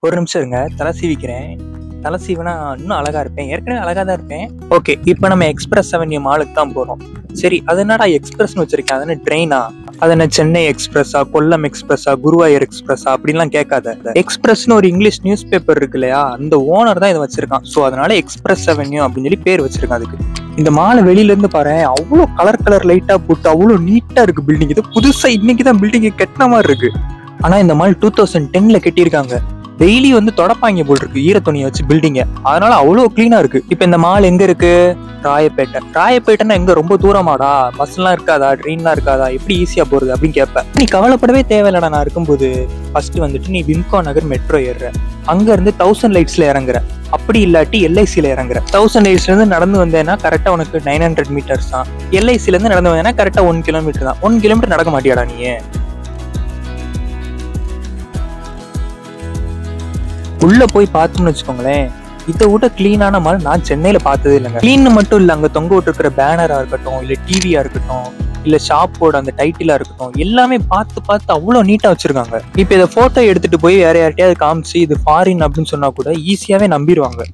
ஒரு நிமிஷம் இருங்க தலை சீவிக்கிறேன் தலை சீவினா இன்னும் அழகா இருப்பேன் ஏற்கனவே அழகா தான் இருப்பேன் ஓகே இப்போ நம்ம எக்ஸ்பிரஸ் அவென்யூ மாலுக்கு தான் போறோம் சரி அது என்னடா எக்ஸ்பிரஸ்னு வச்சிருக்கேன் அது என்ன ட்ரெயினா அது என்ன சென்னை எக்ஸ்பிரஸா கொல்லம் எக்ஸ்பிரஸா குருவாயூர் எக்ஸ்பிரஸா அப்படின்லாம் கேட்காத எக்ஸ்பிரஸ்னு ஒரு இங்கிலீஷ் நியூஸ் பேப்பர் இருக்கு இல்லையா அந்த ஓனர் தான் இதை வச்சிருக்கான் ஸோ அதனால எக்ஸ்பிரஸ் அவென்யூ அப்படின்னு சொல்லி பேர் வச்சிருக்கான் அதுக்கு இந்த மாலை வெளியில இருந்து பாரு அவ்வளோ கலர் கலர் லைட்டா போட்டு அவ்வளோ நீட்டா இருக்கு பில்டிங் இது புதுசா இன்னைக்கு தான் பில்டிங் கட்டின மாதிரி இருக்கு ஆனா இந்த மால் டூ தௌசண்ட் டென்ல கட்டியிருக்காங்க டெய்லி வந்து தொடப்பாங்க போல் இருக்கு ஈர துணியை வச்சு பில்டிங்க அதனால அவ்வளோ கிளீனா இருக்கு இப்போ இந்த மால் எங்க இருக்கு ராயப்பேட்டை ராயப்பேட்டைன்னா எங்க ரொம்ப தூரமாடா பஸ்லாம் இருக்காதா ட்ரெயின்லாம் இருக்காதா எப்படி ஈஸியா போறது அப்படின்னு கேட்பேன் நீ கவலைப்படவே தேவையில்லடா நான் இருக்கும்போது ஃபர்ஸ்ட் வந்துட்டு நீ விம்கோ நகர் மெட்ரோ ஏறுற அங்க இருந்து தௌசண்ட் லைட்ஸ்ல இறங்குற அப்படி இல்லாட்டி எல்ஐசில இறங்குற தௌசண்ட் லைட்ஸ்ல இருந்து நடந்து வந்தேன்னா கரெக்டா உனக்கு நைன் ஹண்ட்ரட் மீட்டர்ஸ் தான் எல்ஐசில இருந்து நடந்து வந்தேன்னா கரெக்டா ஒன் கிலோமீட்டர் தான் ஒன் கிலோமீட்டர் நடக்க மாட்டியாடா நீ உள்ள போய் பார்த்தோம்னு வச்சுக்கோங்களேன் இதை விட கிளீனான மால் நான் சென்னையில பார்த்ததே இல்லைங்க கிளீன் மட்டும் இல்ல அங்க தொங்க விட்டுருக்கிற பேனரா இருக்கட்டும் இல்ல டிவியா இருக்கட்டும் இல்ல ஷாப்போட அந்த டைட்டிலா இருக்கட்டும் எல்லாமே பார்த்து பார்த்து அவ்வளவு நீட்டா வச்சிருக்காங்க இப்போ இதை போட்டோ எடுத்துட்டு போய் வேற யார்ட்டையாவது காமிச்சு இது ஃபாரின் அப்படின்னு சொன்னா கூட ஈஸியாவே நம்பிடுவாங்க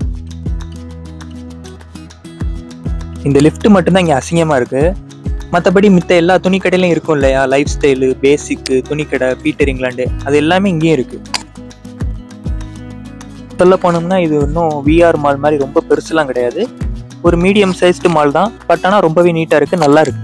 இந்த லிஃப்ட் மட்டும்தான் இங்க அசிங்கமா இருக்கு மற்றபடி மித்த எல்லா துணி கடையிலும் இருக்கும் இல்லையா லைஃப் ஸ்டைலு பேசிக்கு துணிக்கடை பீட்டர் இங்கிலாண்டு அது எல்லாமே இங்கேயும் இருக்கு சொல்ல போனோம்னா இது இன்னும் விஆர் மால் மாதிரி ரொம்ப பெருசுலாம் கிடையாது ஒரு மீடியம் சைஸ்டு மால் தான் பட் ஆனால் ரொம்பவே நீட்டாக இருக்கு நல்லா இருக்கு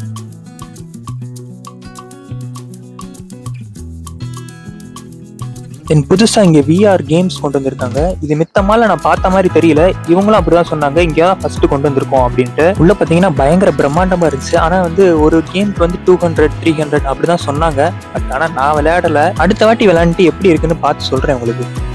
தென் புதுசாக இங்கே விஆர் கேம்ஸ் கொண்டு வந்திருக்காங்க இது மித்த மால நான் பார்த்த மாதிரி தெரியல இவங்களும் அப்படிதான் சொன்னாங்க இங்கே தான் ஃபர்ஸ்ட் கொண்டு வந்திருக்கோம் அப்படின்ட்டு உள்ள பார்த்தீங்கன்னா பயங்கர பிரம்மாண்டமாக இருந்துச்சு ஆனால் வந்து ஒரு கேம்க்கு வந்து டூ ஹண்ட்ரட் த்ரீ ஹண்ட்ரட் அப்படி தான் சொன்னாங்க பட் ஆனால் நான் விளையாடல அடுத்த வாட்டி விளையாண்டுட்டு எப்படி இருக்குன்னு பார்த்து சொல்கிறேன் உங்களுக்கு